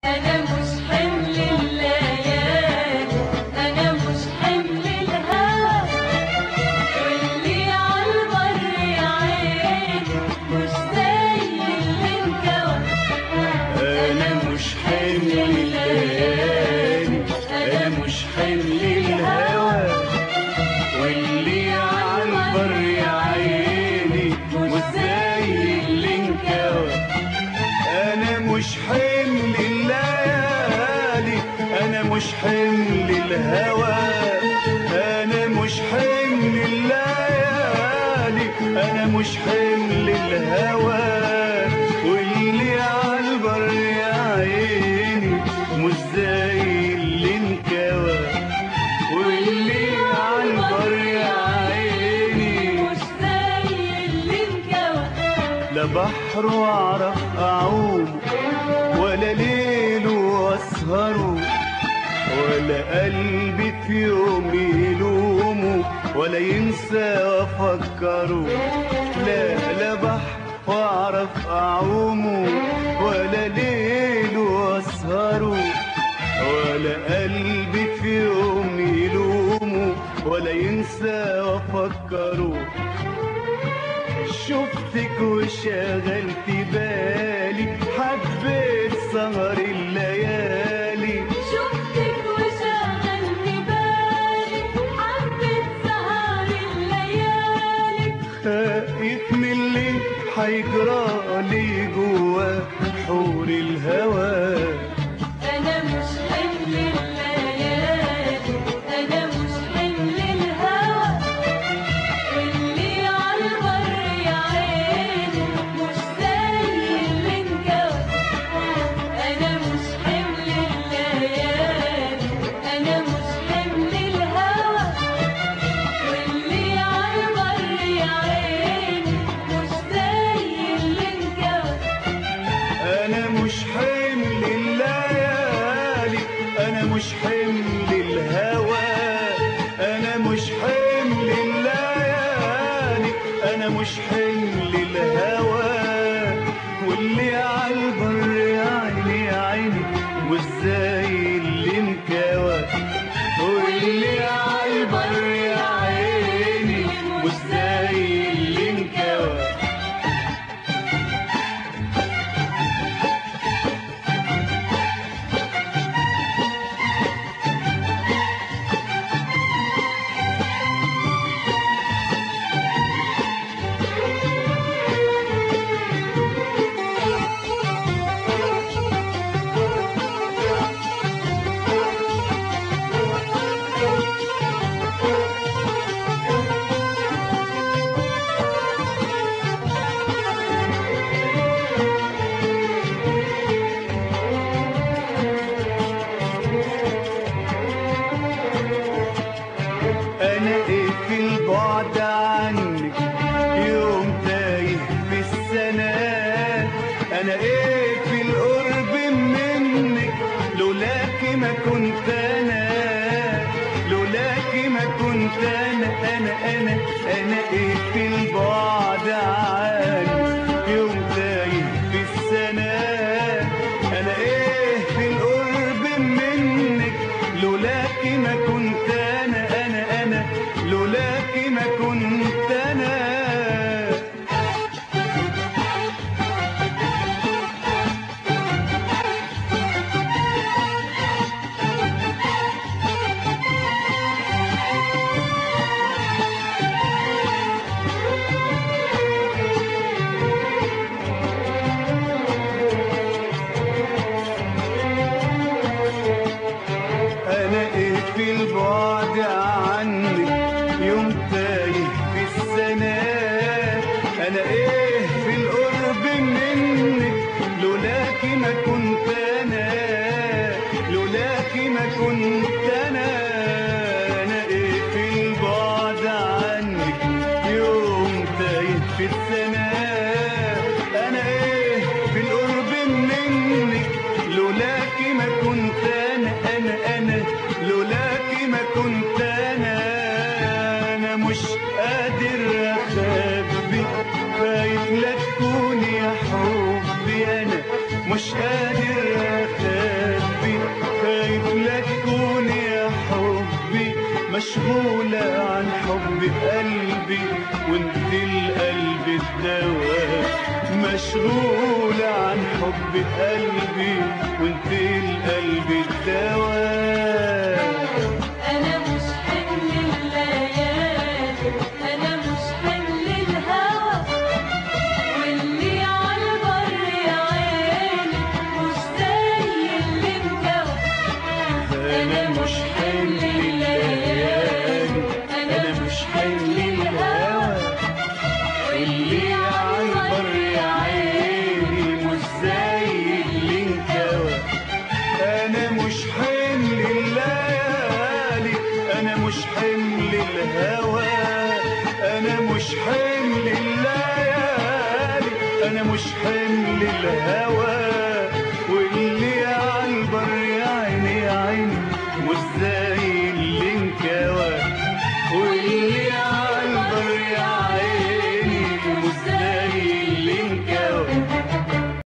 أنا مش حمل الليالي أنا مش حمل الهوى واللي عالبر يا عيني مش زي اللي انكوى أنا مش حمل الليالي أنا مش حمل الهوى واللي عالبر يا عيني مش زي اللي انكوى أنا مش حمل الليالي أنا مش حمل الهوى أنا مش حمل الليالي أنا مش حمل الهوى واللي عالبر يا عيني مش زي اللي انكوى واللي عالبر يا عيني مش زي اللي انكوى لا بحر واعرف اعوم ولا ليل واسهره ولا قلبي في يوم يلومه ولا ينسى وافكره لا لا بحر واعرف اعومه ولا ليل واسهره ولا قلبي في يوم يلومه ولا ينسى وافكره شفتك وشغلت بالي حبيت سهر الليالي شفتك وشغلت بالي حبيت سهر الليالي خايف من اللي حيجرالي جوا حور الهوى أنا مش حمل الليالي أنا مش حمل الهوى واللي عالبر يا عيني مش زي اللي انكوى أنا مش حمل الليالي أنا مش حمل الهوى واللي عالبر يا عيني مش زي اللي انكوى انا مش حمل الليالي انا مش حمل الهوى انا مش حمل الليالي انا مش حمل الهوى واللي عالبر يا عيني يا عيني مش زي اللي انكوى واللي عالبر يا عيني مش زي اللي انكوى انا ايه في البعد عنك يوم تايه في السنة انا ايه في القرب منك لولاك ما كنت انا لولاك ما كنت انا انا انا انا ايه في البعد عنك يوم تايه في السنة انا ايه في القرب منك لولاك ما كنت انا انا انا لولاك ما كنت انا انا ايه في البعد مشغولة عن حب قلبي وانت القلب الدواء مشغولة عن حب قلبي